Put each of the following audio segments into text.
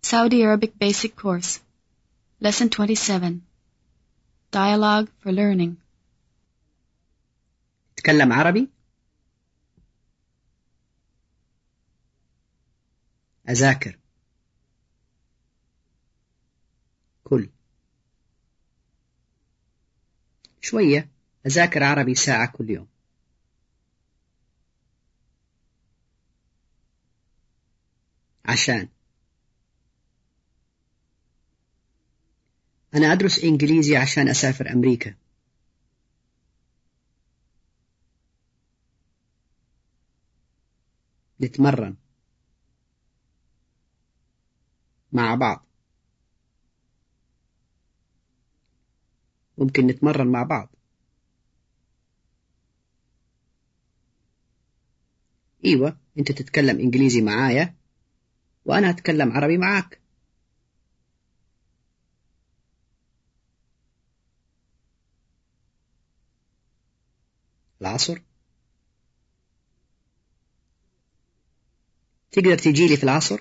Saudi Arabic Basic Course Lesson 27 Dialogue for Learning تتكلم عربي أذاكر كل شوية أذاكر عربي ساعة كل يوم عشان أنا أدرس إنجليزي عشان أسافر أمريكا نتمرن مع بعض ممكن نتمرن مع بعض ايوه انت تتكلم انجليزي معايا وانا اتكلم عربي معاك العصر تقدر تجي لي في العصر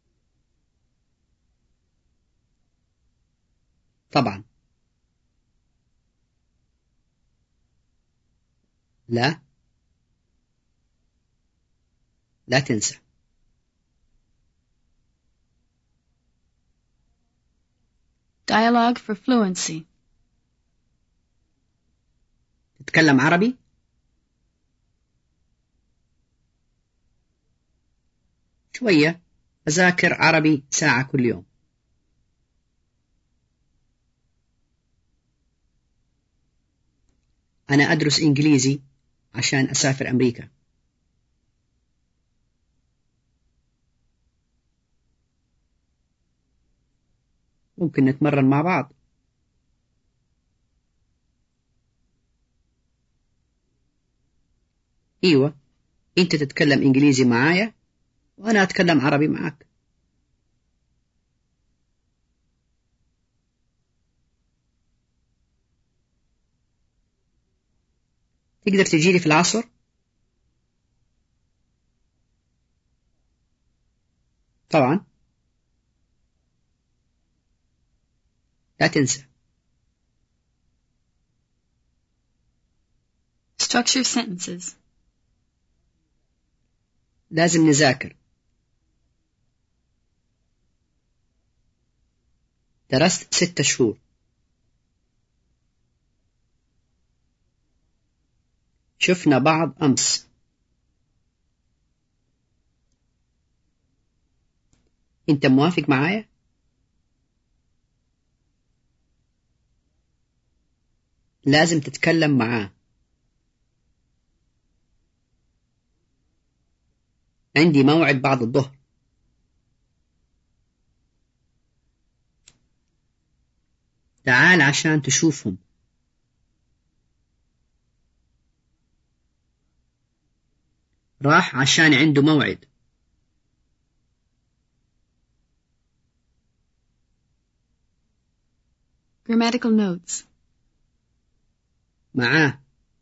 طبعا لا لا تنسى Dialogue for Fluency تتكلم عربي شوية أذاكر عربي ساعة كل يوم أنا أدرس إنجليزي عشان أسافر أمريكا ممكن نتمرن مع بعض ايوه انت تتكلم انجليزي معايا وانا اتكلم عربي معك تقدر تجيلي في العصر طبعا لا تنسى Structure sentences لازم نذاكر درست ست شهور شفنا بعض أمس أنت موافق معايا؟ لازم تتكلم معاه عندي موعد بعد الظهر تعال عشان تشوفهم راح عشان عنده موعد Grammatical notes معاه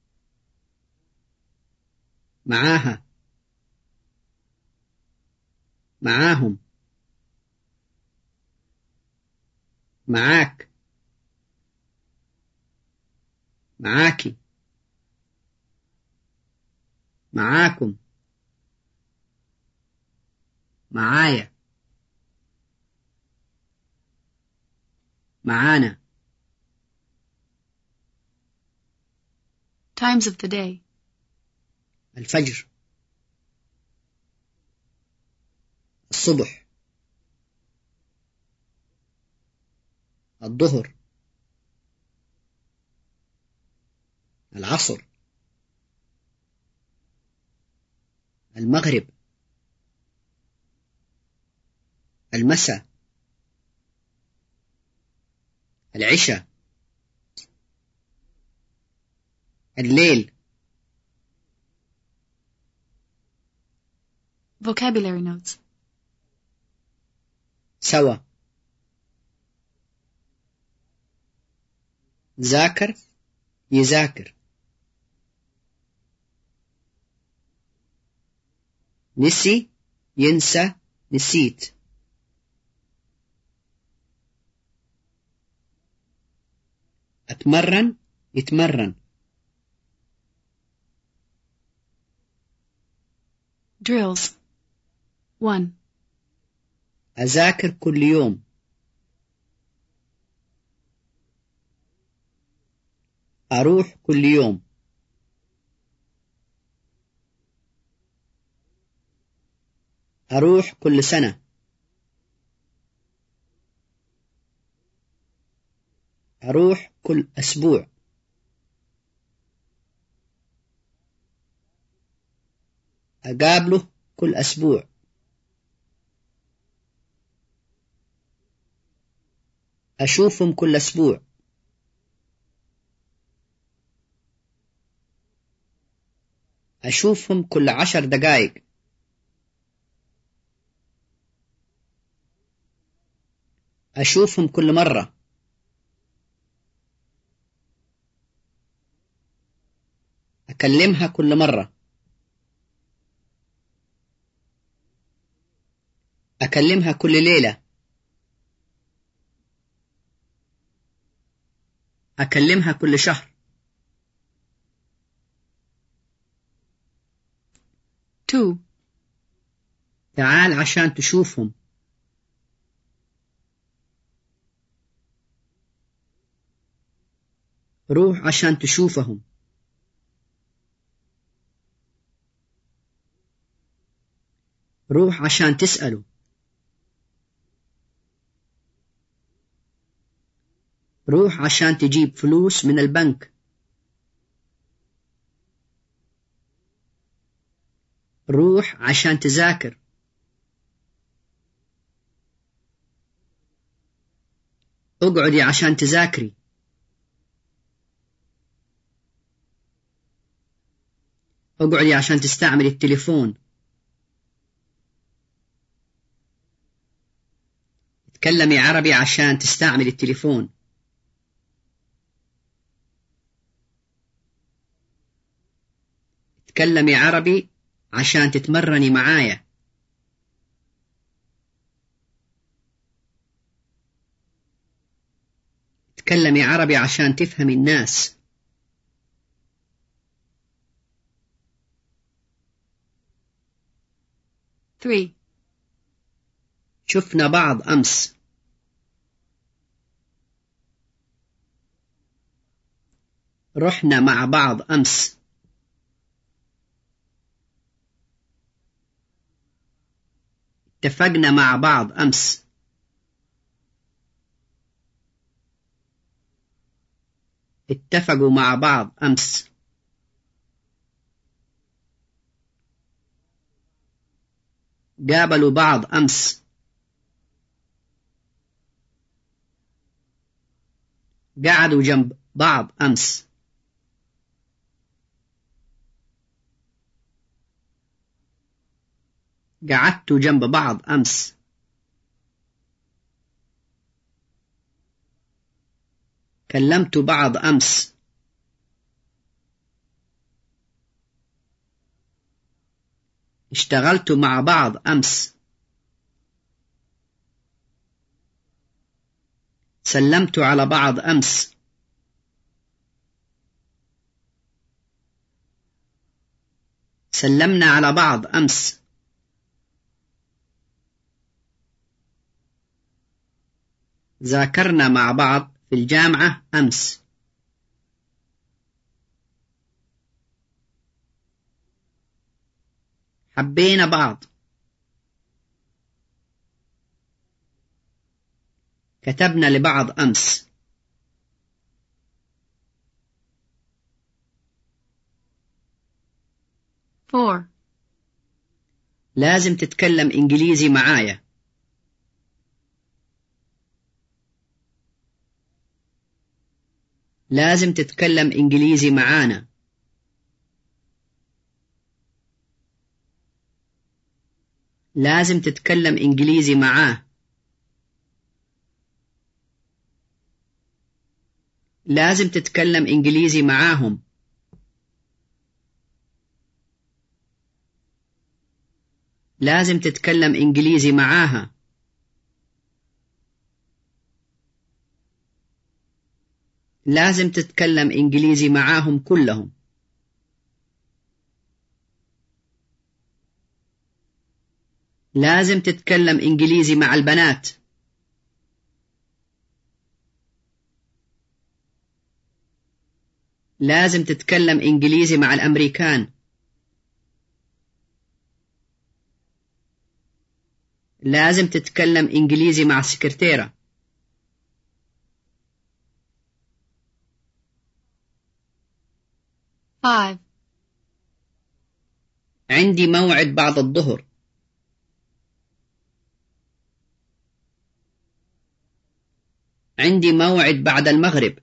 معاها معاهم معاك معاكي معاكم معايا معانا Times of the day الفجر الصبح الظهر العصر المغرب المساء العشاء الليل Vocabulary notes سوا ذاكر يذاكر نسي ينسى نسيت أتمرن يتمرن Drills 1. أذاكر كل يوم أروح كل يوم أروح كل سنة أروح كل أسبوع أقابله كل أسبوع أشوفهم كل أسبوع أشوفهم كل عشر دقايق أشوفهم كل مرة أكلمها كل مرة أكلمها كل ليلة أكلمها كل شهر 2. تعال عشان تشوفهم روح عشان تشوفهم روح عشان تسأله روح عشان تجيب فلوس من البنك روح عشان تذاكر اقعدي عشان تذاكري اقعدي عشان تستعملي التليفون تكلمي عربي عشان تستعملي التليفون تكلمي عربي عشان تتمرني معايا تكلمي عربي عشان تفهمي الناس Three. شفنا بعض أمس رحنا مع بعض أمس اتفقنا مع بعض أمس اتفقوا مع بعض أمس قابلوا بعض أمس قعدوا جنب بعض أمس قعدت جنب بعض أمس كلمت بعض أمس اشتغلت مع بعض أمس سلمت على بعض أمس سلمنا على بعض أمس ذاكرنا مع بعض في الجامعة أمس حبينا بعض كتبنا لبعض أمس Four. لازم تتكلم إنجليزي معايا لازم تتكلم إنجليزي معانا لازم تتكلم إنجليزي معاه لازم تتكلم إنجليزي معاهم لازم تتكلم إنجليزي معاها لازم تتكلم إنجليزي معاهم كلهم لازم تتكلم إنجليزي مع البنات لازم تتكلم إنجليزي مع الأمريكان لازم تتكلم إنجليزي مع السكرتيرة Five. عندي موعد بعد الظهر عندي موعد بعد المغرب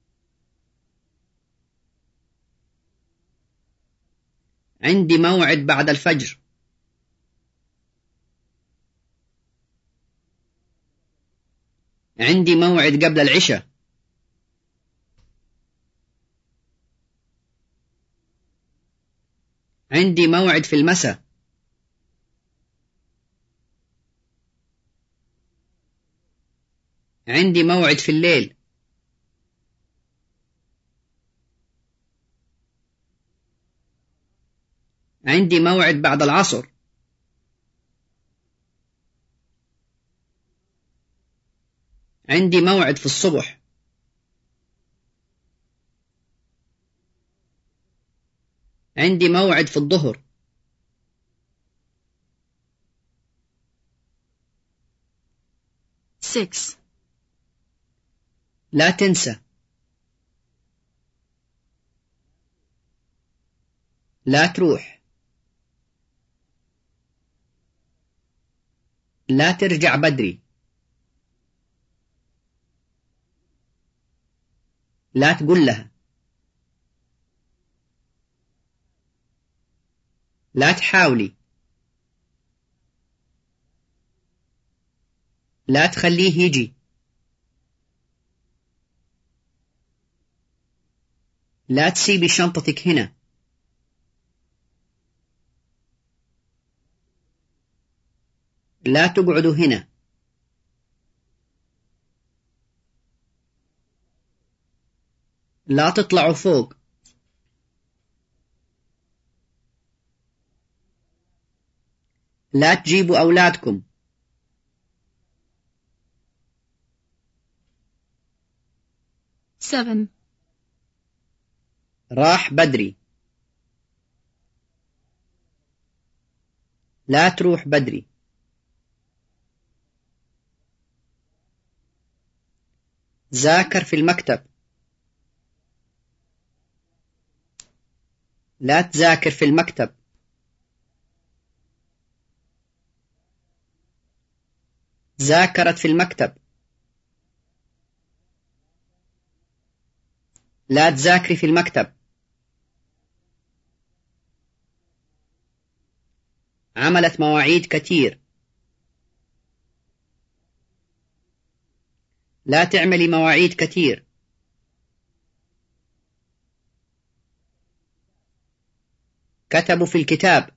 عندي موعد بعد الفجر عندي موعد قبل العشاء عندي موعد في المساء عندي موعد في الليل عندي موعد بعد العصر عندي موعد في الصبح عندي موعد في الظهر Six. لا تنسى لا تروح لا ترجع بدري لا تقول لها لا تحاولي لا تخليه يجي لا تسيبي شنطتك هنا لا تقعدوا هنا لا تطلعوا فوق لا تجيبوا أولادكم Seven. راح بدري لا تروح بدري ذاكر في المكتب لا تذاكر في المكتب ذاكرت في المكتب لا تذاكري في المكتب عملت مواعيد كتير لا تعملي مواعيد كتير كتبوا في الكتاب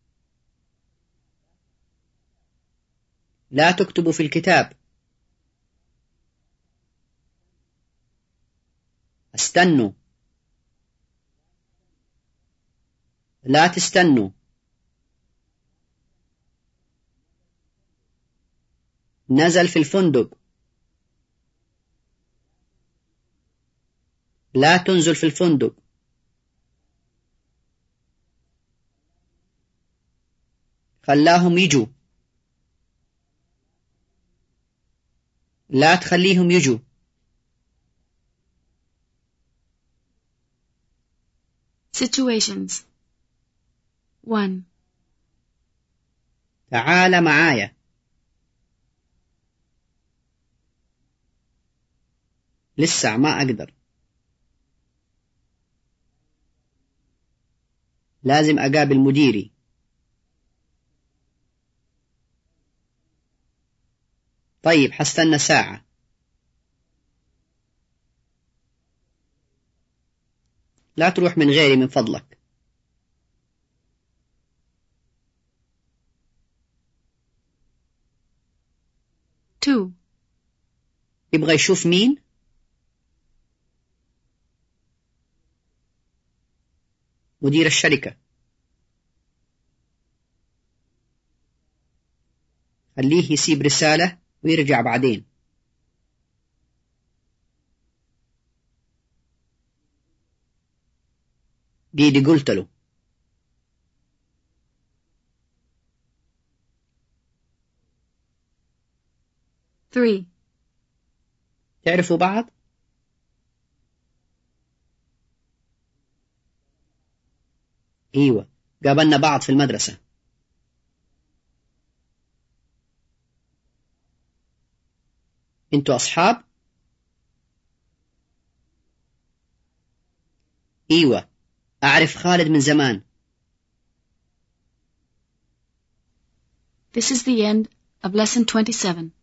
لا تكتبوا في الكتاب استنوا لا تستنوا نزل في الفندق لا تنزل في الفندق خلاهم يجوا لا تخليهم يجوا Situations. One. تعال معايا لسه ما أقدر لازم أقابل مديري طيب حستنى ساعة لا تروح من غيري من فضلك Two. يبغى يشوف مين مدير الشركة خليه يسيب رسالة ويرجع بعدين جيدي قلت له Three. تعرفوا بعض؟ ايوه قابلنا بعض في المدرسة انتوا اصحاب؟ ايوه اعرف خالد من زمان This is the end of lesson 27.